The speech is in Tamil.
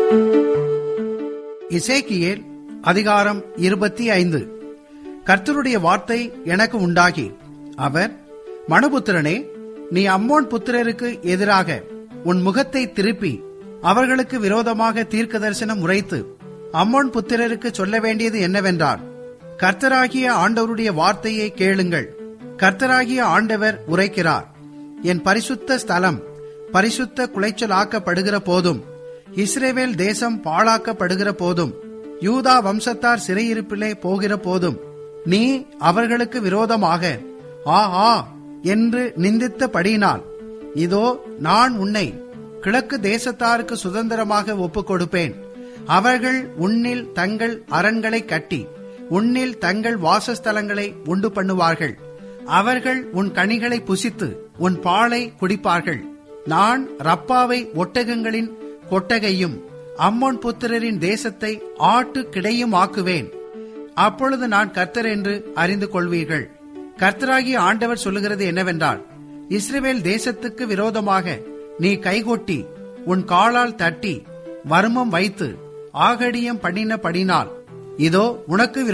இசேக்கியேல் அதிகாரம் இருபத்தி ஐந்து கர்த்தருடைய வார்த்தை எனக்கு உண்டாகி அவர் மனுபுத்திரனே நீ அம்மோன் புத்திரருக்கு எதிராக உன் முகத்தை திருப்பி அவர்களுக்கு விரோதமாக தீர்க்க தரிசனம் உரைத்து அம்மோன் புத்திரருக்கு சொல்ல வேண்டியது என்னவென்றால் கர்த்தராகிய ஆண்டவருடைய வார்த்தையை கேளுங்கள் கர்த்தராகிய ஆண்டவர் உரைக்கிறார் என் பரிசுத்த ஸ்தலம் பரிசுத்த குலைச்சலாக்கப்படுகிற போதும் இஸ்ரேவேல் தேசம் பாழாக்கப்படுகிற போதும் யூதா வம்சத்தார் சிறையிருப்பிலே போகிற போதும் நீ அவர்களுக்கு விரோதமாக ஆ ஆ என்று நிந்தித்தபடியினால் இதோ நான் உன்னை கிழக்கு தேசத்தாருக்கு சுதந்திரமாக ஒப்புக் கொடுப்பேன் அவர்கள் உன்னில் தங்கள் அரண்களை கட்டி உன்னில் தங்கள் வாசஸ்தலங்களை உண்டு பண்ணுவார்கள் அவர்கள் உன் கனிகளை புசித்து உன் பாலை குடிப்பார்கள் நான் ரப்பாவை ஒட்டகங்களின் கொட்டகையும் அம்மோன் புத்திரரின் தேசத்தை ஆட்டு கிடையும் ஆக்குவேன் அப்பொழுது நான் கர்த்தர் என்று அறிந்து கொள்வீர்கள் கர்த்தராகிய ஆண்டவர் சொல்லுகிறது என்னவென்றால் இஸ்ரேல் தேசத்துக்கு விரோதமாக நீ கைகொட்டி உன் காலால் தட்டி வர்மம் வைத்து ஆகடியம் பண்ணினபடினால் இதோ உனக்கு